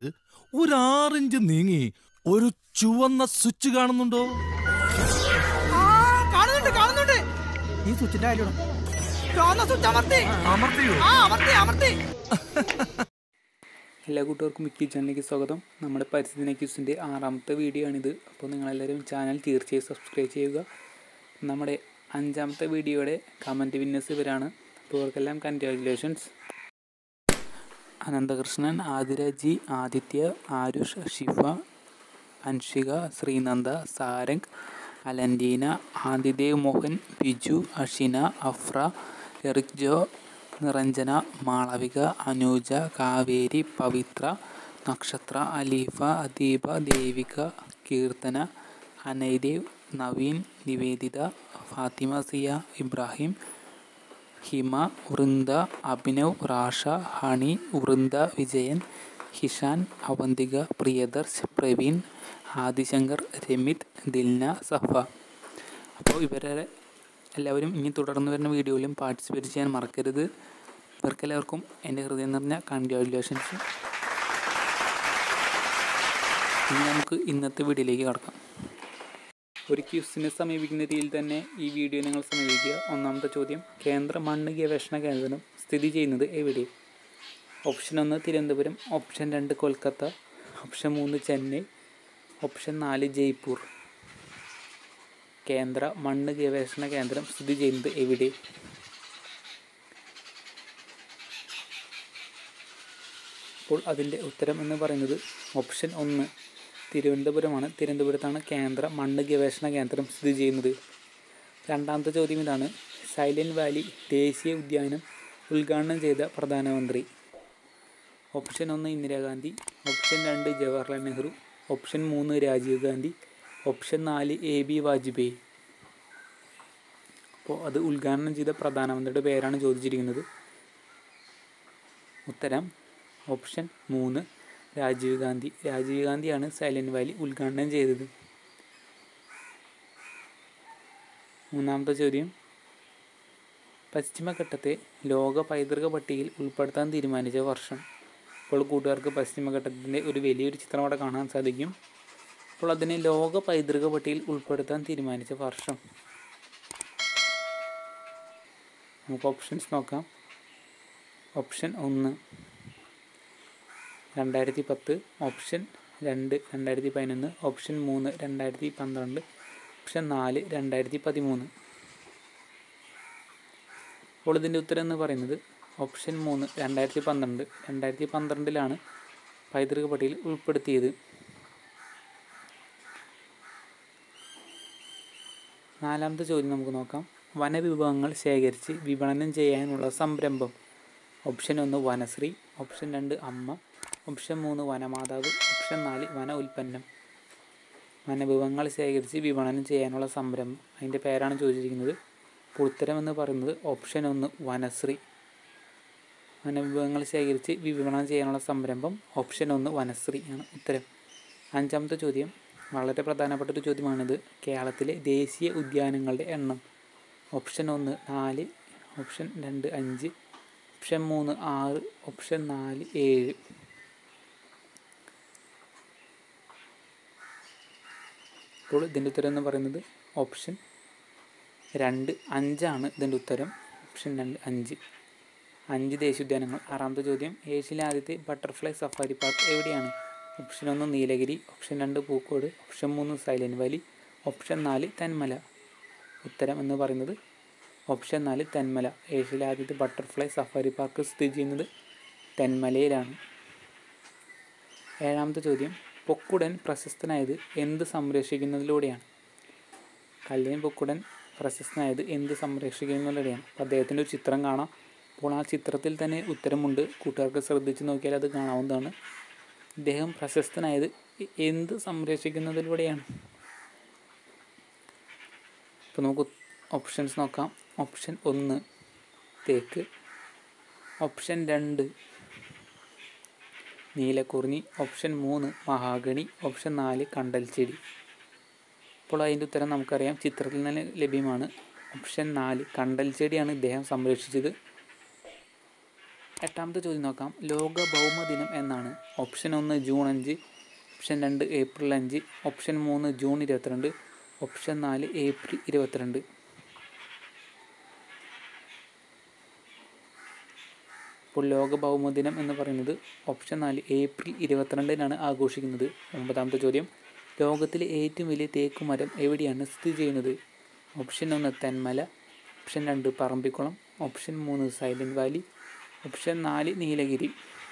ഒരു ആറിഞ്ച് നീങ്ങി ഒരു ചുവന്ന സ്വിച്ച് കാണുന്നുണ്ടോ ആ, കാണുന്നുണ്ട് കാണുന്നുണ്ട് ഈ സ്വിച്ചിന്റെ കാര്യമാണ് ചുവന്ന സ്വിച്ച് അമർത്തി അമർത്തിയോ ആ അമർത്തി അമർത്തി എല്ലാ കൂട്ടുകാർക്കും മിക്കി ചാനലിലേക്ക് സ്വാഗതം നമ്മുടെ പരിസ്ഥിതി ക്യൂസിൻ്റെ ആറാമത്തെ വീഡിയോ ആണിത് അപ്പോൾ നിങ്ങളെല്ലാവരും ചാനൽ തീർച്ചയായും സബ്സ്ക്രൈബ് ചെയ്യുക നമ്മുടെ അഞ്ചാമത്തെ വീഡിയോയുടെ കമൻറ്റ് വിന്നേഴ്സ് ഇവരാണ് അപ്പോൾ ഇവർക്കെല്ലാം congratulations Ananthakrishnan Athira G Adithya Aarush Shifa Anshika Sreenanda Sarang Alantina Adidev Mohan Biju Ashina Afra Eric Joe Niranjana Malavika Anuja Kaveri Pavithra Nakshathra Aleefa Adeepa Devika Keerthana Anaidev Naveen Niveditha Fathima Siya Ibrahim Hima Vrinda Abhinav Rasha Honey Vrinda Vijayan Hishan Avanthika Priyadarsh Praveen Adishankar Ramith Dilna Safa അപ്പോൾ ഇവരെ എല്ലാവരും ഇനി തുടർന്ന് വരുന്ന വീഡിയോയിലും പാർട്ടിസിപ്പേറ്റ് ചെയ്യാൻ മറക്കരുത് ഇവർക്കെല്ലാവർക്കും എൻ്റെ ഹൃദയം നിറഞ്ഞ കൺഗ്രാജുലേഷൻസ് ഇനി നമുക്ക് ഇന്നത്തെ വീഡിയോയിലേക്ക് കടക്കാം ഒരു ക്യൂസിനെ സമീപിക്കുന്ന രീതിയിൽ തന്നെ ഈ വീഡിയോ നിങ്ങൾ സമീപിക്കുക ഒന്നാമത്തെ ചോദ്യം കേന്ദ്ര മണ്ണ് ഗവേഷണ കേന്ദ്രം സ്ഥിതി ചെയ്യുന്നത് എവിടെ ഓപ്ഷൻ ഒന്ന് തിരുവനന്തപുരം ഓപ്ഷൻ രണ്ട് കൊൽക്കത്ത ഓപ്ഷൻ മൂന്ന് ചെന്നൈ ഓപ്ഷൻ നാല് ജയ്പൂർ കേന്ദ്ര മണ്ണ് ഗവേഷണ കേന്ദ്രം സ്ഥിതി ചെയ്യുന്നത് എവിടെ അപ്പോൾ അതിൻ്റെ ഉത്തരം എന്ന് പറയുന്നത് ഓപ്ഷൻ ഒന്ന് തിരുവനന്തപുരമാണ് തിരുവനന്തപുരത്താണ് കേന്ദ്ര മണ്ണ് ഗവേഷണ കേന്ദ്രം സ്ഥിതി ചെയ്യുന്നത് രണ്ടാമത്തെ ചോദ്യം ഇതാണ് സൈലൻറ്റ് വാലി ദേശീയ ഉദ്യാനം ഉദ്ഘാടനം ചെയ്ത പ്രധാനമന്ത്രി ഓപ്ഷൻ ഒന്ന് ഇന്ദിരാഗാന്ധി ഓപ്ഷൻ രണ്ട് ജവഹർലാൽ നെഹ്റു ഓപ്ഷൻ മൂന്ന് രാജീവ് ഗാന്ധി ഓപ്ഷൻ നാല് എ ബി വാജ്പേയി അപ്പോൾ അത് ഉദ്ഘാടനം ചെയ്ത പ്രധാനമന്ത്രിയുടെ പേരാണ് ചോദിച്ചിരിക്കുന്നത് ഉത്തരം ഓപ്ഷൻ മൂന്ന് രാജീവ് ഗാന്ധി രാജീവ് ഗാന്ധിയാണ് സൈലൻറ്റ് വാലി ഉദ്ഘാടനം ചെയ്തത് മൂന്നാമത്തെ ചോദ്യം പശ്ചിമഘട്ടത്തെ ലോക പൈതൃക പട്ടികയിൽ ഉൾപ്പെടുത്താൻ തീരുമാനിച്ച വർഷം ഇപ്പോൾ കൂട്ടുകാർക്ക് പശ്ചിമഘട്ടത്തിൻ്റെ ഒരു വലിയൊരു ചിത്രം അവിടെ കാണാൻ സാധിക്കും അപ്പോൾ അതിനെ ലോക പൈതൃക പട്ടികയിൽ ഉൾപ്പെടുത്താൻ തീരുമാനിച്ച വർഷം നമുക്ക് ഓപ്ഷൻസ് നോക്കാം ഓപ്ഷൻ ഒന്ന് രണ്ടായിരത്തി പത്ത് ഓപ്ഷൻ രണ്ട് രണ്ടായിരത്തി പതിനൊന്ന് ഓപ്ഷൻ മൂന്ന് രണ്ടായിരത്തി പന്ത്രണ്ട് ഓപ്ഷൻ നാല് രണ്ടായിരത്തി പതിമൂന്ന് അപ്പോൾ ഇതിൻ്റെ ഉത്തരം എന്ന് പറയുന്നത് ഓപ്ഷൻ മൂന്ന് രണ്ടായിരത്തി പന്ത്രണ്ട് രണ്ടായിരത്തി പന്ത്രണ്ടിലാണ് പൈതൃക പട്ടികയിൽ ഉൾപ്പെടുത്തിയത് നാലാമത്തെ ചോദ്യം നമുക്ക് നോക്കാം വനവിഭവങ്ങൾ ശേഖരിച്ച് വിപണനം ചെയ്യാനുള്ള സംരംഭം ഓപ്ഷൻ ഒന്ന് വനശ്രീ ഓപ്ഷൻ രണ്ട് അമ്മ ഓപ്ഷൻ മൂന്ന് വനമാതാവ് ഓപ്ഷൻ നാല് വന ഉൽപ്പന്നം വനവിഭവങ്ങൾ ശേഖരിച്ച് വിപണനം ചെയ്യാനുള്ള സംരംഭം അതിൻ്റെ പേരാണ് ചോദിച്ചിരിക്കുന്നത് അപ്പോൾ ഉത്തരം എന്ന് പറയുന്നത് ഓപ്ഷൻ ഒന്ന് വനശ്രീ വനവിഭവങ്ങൾ ശേഖരിച്ച് വിപണനം ചെയ്യാനുള്ള സംരംഭം ഓപ്ഷൻ ഒന്ന് വനശ്രീ ആണ് ഉത്തരം അഞ്ചാമത്തെ ചോദ്യം വളരെ പ്രധാനപ്പെട്ട ഒരു ചോദ്യമാണിത് കേരളത്തിലെ ദേശീയ ഉദ്യാനങ്ങളുടെ എണ്ണം ഓപ്ഷൻ ഒന്ന് നാല് ഓപ്ഷൻ രണ്ട് അഞ്ച് ഓപ്ഷൻ മൂന്ന് ആറ് ഓപ്ഷൻ നാല് ഏഴ് അപ്പോൾ ഇതിൻ്റെ ഉത്തരം എന്ന് പറയുന്നത് ഓപ്ഷൻ രണ്ട് അഞ്ചാണ് ഇതിൻ്റെ ഉത്തരം ഓപ്ഷൻ രണ്ട് അഞ്ച് അഞ്ച് ദേശീയോദ്യാനങ്ങൾ ആറാമത്തെ ചോദ്യം ഏഷ്യയിലെ ആദ്യത്തെ ബട്ടർഫ്ലൈ സഫാരി പാർക്ക് എവിടെയാണ് ഓപ്ഷൻ ഒന്ന് നീലഗിരി ഓപ്ഷൻ രണ്ട് പൂക്കോട് ഓപ്ഷൻ മൂന്ന് സൈലൻറ്റ് വാലി ഓപ്ഷൻ നാല് തെന്മല ഉത്തരം എന്ന് പറയുന്നത് ഓപ്ഷൻ നാല് തെന്മല ഏഷ്യയിലെ ആദ്യത്തെ ബട്ടർഫ്ലൈ സഫാരി പാർക്ക് സ്ഥിതി ചെയ്യുന്നത് തെന്മലയിലാണ് ഏഴാമത്തെ ചോദ്യം പൊക്കുടൻ പ്രശസ്തനായത് എന്ത് സംരക്ഷിക്കുന്നതിലൂടെയാണ് കല്യാൺ പൊക്കുടൻ പ്രശസ്തനായത് എന്ത് സംരക്ഷിക്കുന്നതിലൂടെയാണ് അപ്പോൾ അദ്ദേഹത്തിൻ്റെ ഒരു ചിത്രം കാണാം അപ്പോൾ ആ ചിത്രത്തിൽ തന്നെ ഉത്തരമുണ്ട് കൂട്ടുകാർക്ക് ശ്രദ്ധിച്ച് നോക്കിയാൽ അത് കാണാവുന്നതാണ് ഇദ്ദേഹം പ്രശസ്തനായത് എന്ത് സംരക്ഷിക്കുന്നതിലൂടെയാണ് ഇപ്പോൾ നമുക്ക് ഓപ്ഷൻസ് നോക്കാം ഓപ്ഷൻ ഒന്ന് തേക്ക് ഓപ്ഷൻ രണ്ട് നീലക്കുറിഞ്ഞി ഓപ്ഷൻ മൂന്ന് മഹാഗണി ഓപ്ഷൻ നാല് കണ്ടൽ ചെടി അപ്പോൾ അതിൻ്റെ ഉത്തരം നമുക്കറിയാം ചിത്രത്തിൽ തന്നെ ലഭ്യമാണ് ഓപ്ഷൻ നാല് കണ്ടൽ ചെടിയാണ് ഇദ്ദേഹം സംരക്ഷിച്ചത് എട്ടാമത്തെ ചോദ്യം നോക്കാം ലോക ഭൗമദിനം എന്നാണ് ഓപ്ഷൻ ഒന്ന് ജൂൺ അഞ്ച് ഓപ്ഷൻ രണ്ട് ഏപ്രിൽ അഞ്ച് ഓപ്ഷൻ മൂന്ന് ജൂൺ ഇരുപത്തിരണ്ട് ഓപ്ഷൻ നാല് ഏപ്രിൽ ഇരുപത്തിരണ്ട് ഇപ്പോൾ ലോക ഭൗമദിനം എന്ന് പറയുന്നത് ഓപ്ഷൻ നാല് ഏപ്രിൽ ഇരുപത്തിരണ്ടിനാണ് ആഘോഷിക്കുന്നത് ഒമ്പതാമത്തെ ചോദ്യം ലോകത്തിലെ ഏറ്റവും വലിയ തേക്ക് മരം എവിടെയാണ് സ്ഥിതി ചെയ്യുന്നത് ഓപ്ഷൻ ഒന്ന് തെന്മല ഓപ്ഷൻ രണ്ട് പറമ്പിക്കുളം ഓപ്ഷൻ മൂന്ന് സൈലൻറ്റ് വാലി ഓപ്ഷൻ നാല് നീലഗിരി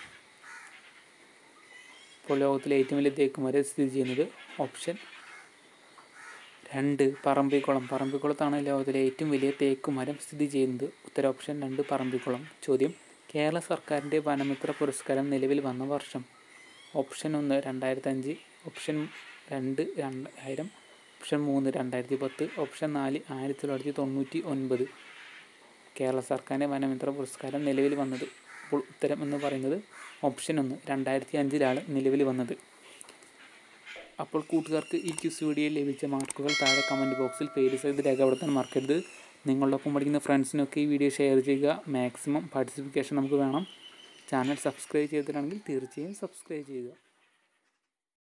ഇപ്പോൾ ലോകത്തിലെ ഏറ്റവും വലിയ തേക്ക് മരം സ്ഥിതി ചെയ്യുന്നത് ഓപ്ഷൻ രണ്ട് പറമ്പിക്കുളം പറമ്പിക്കുളത്താണ് ലോകത്തിലെ ഏറ്റവും വലിയ തേക്ക് മരം സ്ഥിതി ചെയ്യുന്നത് ഉത്തര ഓപ്ഷൻ രണ്ട് പറമ്പിക്കുളം ചോദ്യം കേരള സർക്കാരിൻ്റെ വനമിത്ര പുരസ്കാരം നിലവിൽ വന്ന വർഷം ഓപ്ഷൻ ഒന്ന് രണ്ടായിരത്തി അഞ്ച് ഓപ്ഷൻ രണ്ട് രണ്ടായിരം ഓപ്ഷൻ മൂന്ന് രണ്ടായിരത്തി പത്ത് ഓപ്ഷൻ നാല് ആയിരത്തി തൊള്ളായിരത്തി തൊണ്ണൂറ്റി ഒൻപത് കേരള സർക്കാരിൻ്റെ വനമിത്ര പുരസ്കാരം നിലവിൽ വന്നത് അപ്പോൾ ഉത്തരം എന്ന് പറയുന്നത് ഓപ്ഷൻ ഒന്ന് രണ്ടായിരത്തി അഞ്ചിലാണ് നിലവിൽ വന്നത് അപ്പോൾ കൂട്ടുകാർക്ക് ഈ ക്യൂസ് വീഡിയോയിൽ ലഭിച്ച മാർക്കുകൾ താഴെ കമൻറ്റ് ബോക്സിൽ പേര് സഹിതം രേഖപ്പെടുത്താൻ മറക്കരുത് നിങ്ങളോടൊപ്പം പഠിക്കുന്ന ഫ്രണ്ട്സിനൊക്കെ ഈ വീഡിയോ ഷെയർ ചെയ്യുക മാക്സിമം പാർട്ടിസിപ്പിക്കേഷൻ നമുക്ക് വേണം ചാനൽ സബ്സ്ക്രൈബ് ചെയ്തിട്ടാണെങ്കിൽ തീർച്ചയായും സബ്സ്ക്രൈബ് ചെയ്യുക